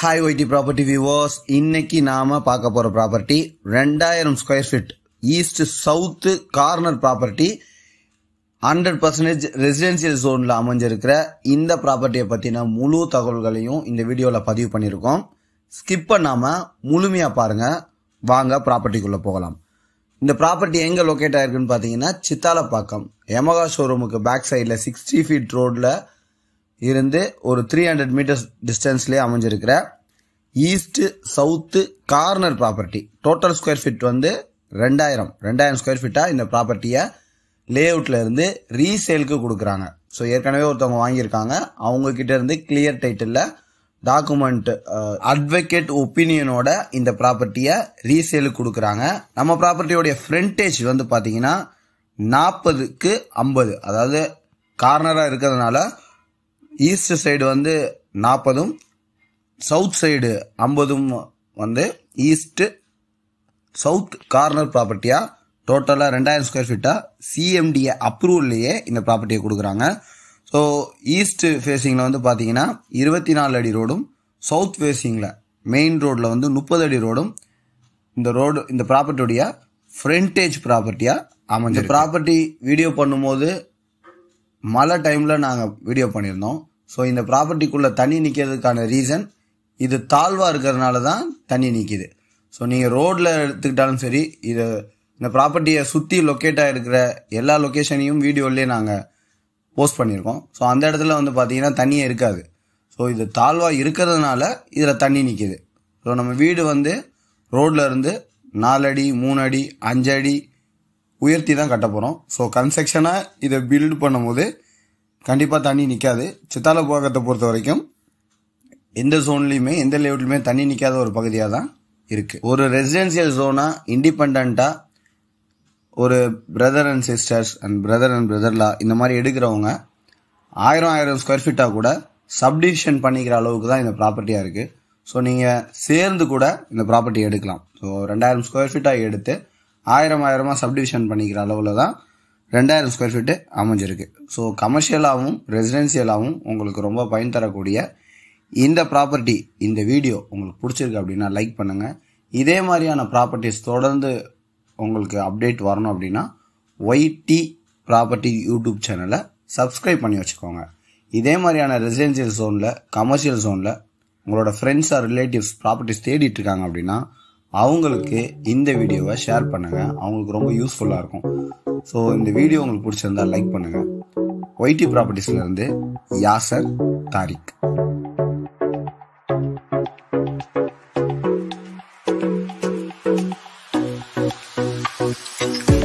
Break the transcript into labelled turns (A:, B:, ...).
A: Hi YT property viewers இன்னைக்கு நாம பார்க்க போற ப்ராப்பர்ட்டி ரெண்டாயிரம் square feet east south corner property hundred percentage residential ஜோன்ல அமைஞ்சிருக்கிற இந்த ப்ராப்பர்ட்டியை பத்தின முழு தகவல்களையும் இந்த வீடியோல பதிவு பண்ணியிருக்கோம் ஸ்கிப் பண்ணாம முழுமையா பாருங்க வாங்க ப்ராப்பர்ட்டிக்குள்ள போகலாம் இந்த ப்ராப்பர்ட்டி எங்க லொக்கேட் ஆயிருக்குன்னு பாத்தீங்கன்னா சித்தாலப்பாக்கம் யமகா ஷோரூமுக்கு பேக் சைட்ல சிக்ஸ்டி ஃபீட் ரோட்ல இருந்து ஒரு த்ரீ ஹண்ட்ரட் மீட்டர்ஸ் டிஸ்டன்ஸ்லேயே அமைஞ்சிருக்கிற east south corner property total square feet வந்து ரெண்டாயிரம் ரெண்டாயிரம் ஸ்கொயர் ஃபீட்டா இந்த ப்ராப்பர்ட்டியை லே அவுட்ல இருந்து ரீசேலுக்கு கொடுக்குறாங்க ஸோ ஏற்கனவே ஒருத்தவங்க வாங்கியிருக்காங்க அவங்க கிட்ட இருந்து கிளியர் டைட்டில் டாக்குமெண்ட் அட்வொகேட் ஒப்பீனியனோட இந்த ப்ராப்பர்ட்டியை ரீசேலுக்கு கொடுக்குறாங்க நம்ம ப்ராப்பர்ட்டியோடைய ஃப்ரண்டேஜ் வந்து பார்த்தீங்கன்னா நாற்பதுக்கு ஐம்பது அதாவது கார்னராக இருக்கிறதுனால ஈஸ்ட் சைடு வந்து நாற்பதும் சவுத் சைடு ஐம்பதும் வந்து ஈஸ்ட் சவுத் கார்னர் ப்ராப்பர்ட்டியா டோட்டலாக ரெண்டாயிரம் ஸ்கொயர் ஃபீட்டா சிஎம்டிஏ அப்ரூவல்லையே இந்த ப்ராப்பர்ட்டியை கொடுக்குறாங்க ஸோ ஈஸ்ட் ஃபேஸிங்கில் வந்து பார்த்தீங்கன்னா இருபத்தி நாலு அடி ரோடும் சவுத் ஃபேஸிங்கில் மெயின் ரோட்டில் வந்து முப்பது அடி ரோடும் இந்த ரோடு இந்த ப்ராப்பர்ட்டியுடைய ஃப்ரண்டேஜ் ப்ராப்பர்ட்டியாக அமைஞ்ச ப்ராப்பர்ட்டி வீடியோ பண்ணும்போது மழை டைமில் நாங்கள் வீடியோ பண்ணியிருந்தோம் ஸோ இந்த ப்ராப்பர்ட்டிக்குள்ளே தண்ணி நிற்கிறதுக்கான ரீசன் இது தாழ்வாக இருக்கிறதுனால தான் தண்ணி நிற்கிது ஸோ நீங்கள் ரோட்டில் எடுத்துக்கிட்டாலும் சரி இது இந்த ப்ராப்பர்ட்டியை சுற்றி லொக்கேட் ஆகிருக்கிற எல்லா லொக்கேஷனையும் வீடியோலேயே நாங்கள் போஸ்ட் பண்ணியிருக்கோம் ஸோ அந்த இடத்துல வந்து பார்த்தீங்கன்னா தண்ணியே இருக்காது ஸோ இது தாழ்வாக இருக்கிறதுனால இதில் தண்ணி நிற்கிது ஸோ நம்ம வீடு வந்து ரோட்ல இருந்து நாலு அடி மூணு அடி அஞ்சு அடி உயர்த்தி தான் கட்ட போகிறோம் ஸோ கன்ஸ்ட்ரக்ஷனாக இதை பில்டு பண்ணும்போது கண்டிப்பாக தண்ணி நிற்காது சித்தால போகத்தை பொறுத்த வரைக்கும் எந்த ஜோன்லையுமே எந்த லேவுட்லையுமே தண்ணி நிற்காத ஒரு பகுதியாக தான் இருக்குது ஒரு ரெசிடென்சியல் ஜோனாக இண்டிபெண்ட்டாக ஒரு brother and sisters and brother and பிரதர்லா இந்த மாதிரி எடுக்கிறவங்க ஆயிரம் ஆயிரம் ஸ்கொயர் ஃபீட்டாக கூட சப்டிவிஷன் பண்ணிக்கிற அளவுக்கு தான் இந்த ப்ராப்பர்ட்டியாக இருக்குது ஸோ நீங்கள் சேர்ந்து கூட இந்த ப்ராப்பர்ட்டி எடுக்கலாம் ஸோ ரெண்டாயிரம் ஸ்கொயர் ஃபீட்டாக எடுத்து ஆயிரம் ஆயிரமாக சப்டிவிஷன் பண்ணிக்கிற அளவில் தான் ரெண்டாயிரம் ஸ்கொயர் ஃபீட்டு அமைஞ்சிருக்கு ஸோ கமர்ஷியலாகவும் ரெசிடென்சியலாகவும் உங்களுக்கு ரொம்ப பயன் தரக்கூடிய இந்த ப்ராப்பர்ட்டி இந்த வீடியோ உங்களுக்கு பிடிச்சிருக்கு அப்படின்னா லைக் பண்ணுங்கள் இதே மாதிரியான ப்ராப்பர்ட்டிஸ் தொடர்ந்து உங்களுக்கு அப்டேட் வரணும் அப்படின்னா ஒய்டி ப்ராப்பர்ட்டி யூடியூப் சேனலை சப்ஸ்கிரைப் பண்ணி வச்சுக்கோங்க இதே மாதிரியான ரெசிடென்சியல் ஜோனில் கமர்ஷியல் ஜோனில் உங்களோட ஃப்ரெண்ட்ஸ் ஆர் ரிலேட்டிவ்ஸ் ப்ராப்பர்ட்டிஸ் தேடிட்டு இருக்காங்க அப்படின்னா அவங்களுக்கு இந்த வீடியோவை ஷேர் பண்ணுங்கள் அவங்களுக்கு ரொம்ப யூஸ்ஃபுல்லாக இருக்கும் ஸோ இந்த வீடியோ உங்களுக்கு பிடிச்சிருந்தா லைக் பண்ணுங்கள் ஒய்டி ப்ராப்பர்ட்டிஸ்லேருந்து யாசர் தாரிக்
B: Thank you.